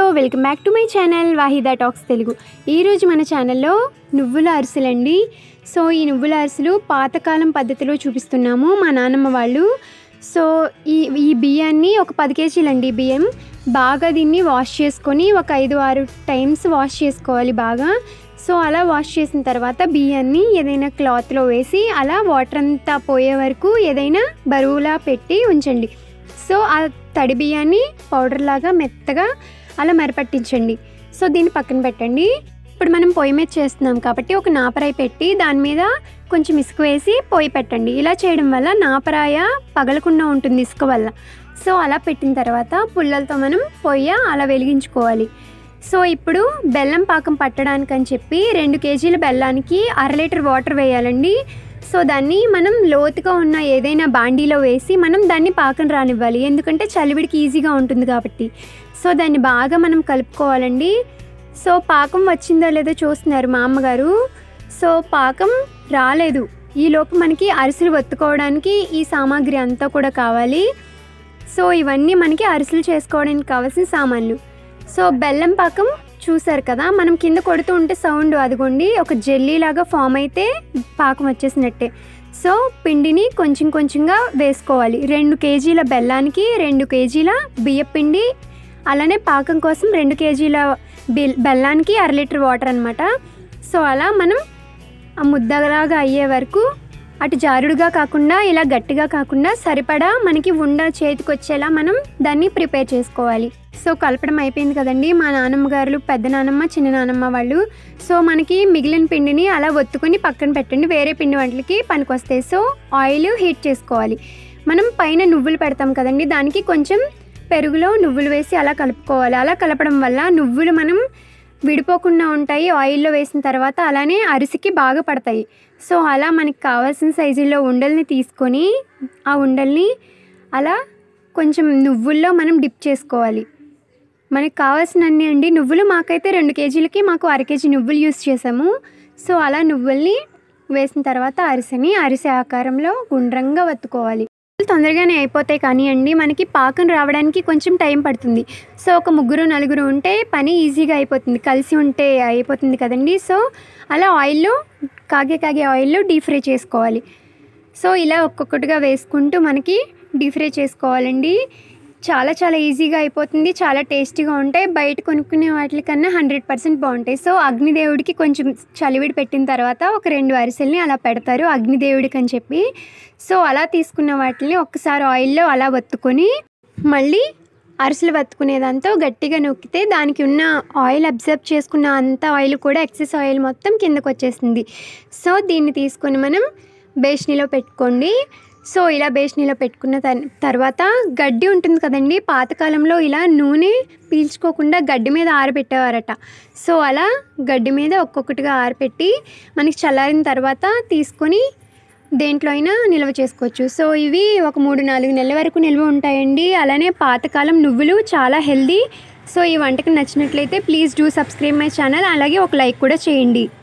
welcome back to my channel Vahida talks Telugu ఈరోజు మన ఛానల్లో నువ్వుల అరిసెలండి సో ఈ నువ్వుల అరిసెలు పాతకాలం పద్ధతిలో చూపిస్తున్నాము మా నాన్నమ్మ వాళ్ళు సో ఈ ఈ బియ్యాన్ని ఒక పది కేజీలండి బియ్యం బాగా దీన్ని వాష్ చేసుకొని ఒక ఐదు ఆరు టైమ్స్ వాష్ చేసుకోవాలి బాగా సో అలా వాష్ చేసిన తర్వాత బియ్యాన్ని ఏదైనా క్లాత్లో వేసి అలా వాటర్ అంతా పోయే వరకు ఏదైనా బరువులా పెట్టి ఉంచండి సో ఆ తడి బియ్యాన్ని పౌడర్ లాగా మెత్తగా అలా మరపట్టించండి సో దీన్ని పక్కన పెట్టండి ఇప్పుడు మనం పొయ్యి మీద చేస్తున్నాం కాబట్టి ఒక నాపరాయి పెట్టి దాని మీద కొంచెం ఇసుక వేసి పొయ్యి పెట్టండి ఇలా చేయడం వల్ల నాపరాయ పగలకుండా ఉంటుంది ఇసుక వల్ల సో అలా పెట్టిన తర్వాత పుల్లలతో మనం పొయ్య అలా వెలిగించుకోవాలి సో ఇప్పుడు బెల్లం పాకం పట్టడానికి అని చెప్పి రెండు కేజీల బెల్లానికి అర లీటర్ వాటర్ వేయాలండి సో దాన్ని మనం లోతుగా ఉన్న ఏదైనా బాండీలో వేసి మనం దాన్ని పాకం రానివ్వాలి ఎందుకంటే చలివిడికి ఈజీగా ఉంటుంది కాబట్టి సో దాన్ని బాగా మనం కలుపుకోవాలండి సో పాకం వచ్చిందో లేదో చూస్తున్నారు మా అమ్మగారు సో పాకం రాలేదు ఈలోపు మనకి అరిసెలు ఒత్తుకోవడానికి ఈ సామాగ్రి అంతా కూడా కావాలి సో ఇవన్నీ మనకి అరిసెలు చేసుకోవడానికి కావాల్సిన సామాన్లు సో బెల్లం పాకం చూసారు కదా మనం కింద కొడుతూ ఉంటే సౌండ్ అదిగోండి ఒక జెల్లీ లాగా ఫామ్ అయితే పాకం వచ్చేసినట్టే సో పిండిని కొంచెం కొంచెంగా వేసుకోవాలి రెండు కేజీల బెల్లానికి రెండు కేజీల బియ్యం పిండి అలానే పాకం కోసం రెండు కేజీల బెల్ బెల్లానికి అర లీటర్ వాటర్ అనమాట సో అలా మనం ఆ ముద్దలాగా అయ్యే వరకు అటు జారుడుగా కాకుండా ఇలా గట్టిగా కాకుండా సరిపడా మనకి ఉండ చేతికి వచ్చేలా మనం దాన్ని ప్రిపేర్ చేసుకోవాలి సో కలపడం అయిపోయింది కదండి మా నాన్నమ్మ గారు పెద్ద నాన్నమ్మ చిన్న నాన్నమ్మ వాళ్ళు సో మనకి మిగిలిన పిండిని అలా ఒత్తుకొని పక్కన పెట్టండి వేరే పిండి వంటలకి పనికొస్తాయి సో ఆయిల్ హీట్ చేసుకోవాలి మనం పైన నువ్వులు పెడతాం కదండి దానికి కొంచెం పెరుగులో నువ్వులు వేసి అలా కలుపుకోవాలి అలా కలపడం వల్ల నువ్వులు మనం విడిపోకుండా ఉంటాయి ఆయిల్లో వేసిన తర్వాత అలానే అరిసికి బాగా పడతాయి సో అలా మనకి కావాల్సిన సైజుల్లో ఉండల్ని తీసుకొని ఆ ఉండల్ని అలా కొంచెం నువ్వుల్లో మనం డిప్ చేసుకోవాలి మనకి కావాల్సినన్ని అండి నువ్వులు మాకైతే రెండు కేజీలకి మాకు అర కేజీ నువ్వులు యూస్ చేసాము సో అలా నువ్వుల్ని వేసిన తర్వాత అరిసెని అరిసె ఆకారంలో గుండ్రంగా వత్తుకోవాలి తొందరగానే అయిపోతాయి కానీ అండి మనకి పాకం రావడానికి కొంచెం టైం పడుతుంది సో ఒక ముగ్గురు నలుగురు ఉంటే పని ఈజీగా అయిపోతుంది కలిసి ఉంటే అయిపోతుంది కదండి సో అలా ఆయిల్లో కాగే కాగే ఆయిల్లో డీప్ ఫ్రై చేసుకోవాలి సో ఇలా ఒక్కొక్కటిగా వేసుకుంటూ మనకి డీప్ ఫ్రై చేసుకోవాలండి చాలా చాలా ఈజీగా అయిపోతుంది చాలా టేస్టీగా ఉంటాయి బయట కొనుక్కునే వాటికన్నా హండ్రెడ్ పర్సెంట్ బాగుంటాయి సో అగ్నిదేవుడికి కొంచెం చలివిడి పెట్టిన తర్వాత ఒక రెండు అరిసెల్ని అలా పెడతారు అగ్నిదేవుడికి అని చెప్పి సో అలా తీసుకున్న వాటిని ఒక్కసారి ఆయిల్లో అలా వత్తుకొని మళ్ళీ అరిసెలు వత్తుకునేదాంతో గట్టిగా నొక్కితే దానికి ఉన్న ఆయిల్ అబ్జర్వ్ చేసుకున్న అంత ఆయిల్ కూడా ఎక్సెస్ ఆయిల్ మొత్తం కిందకు వచ్చేస్తుంది సో దీన్ని తీసుకొని మనం బేషనీలో పెట్టుకోండి సో ఇలా బేషనీలో పెట్టుకున్న తర్- తర్వాత గడ్డి ఉంటుంది కదండి పాతకాలంలో ఇలా నూనె పీల్చుకోకుండా గడ్డి మీద ఆరబెట్టేవారట సో అలా గడ్డి మీద ఒక్కొక్కటిగా ఆరబెట్టి మనకి చల్లారిన తర్వాత తీసుకొని దేంట్లో అయినా నిల్వ చేసుకోవచ్చు సో ఇవి ఒక మూడు నాలుగు నెలల వరకు నిల్వ ఉంటాయండి అలానే పాతకాలం నువ్వులు చాలా హెల్దీ సో ఈ వంటకి నచ్చినట్లయితే please do subscribe my channel అలాగే ఒక లైక్ కూడా చేయండి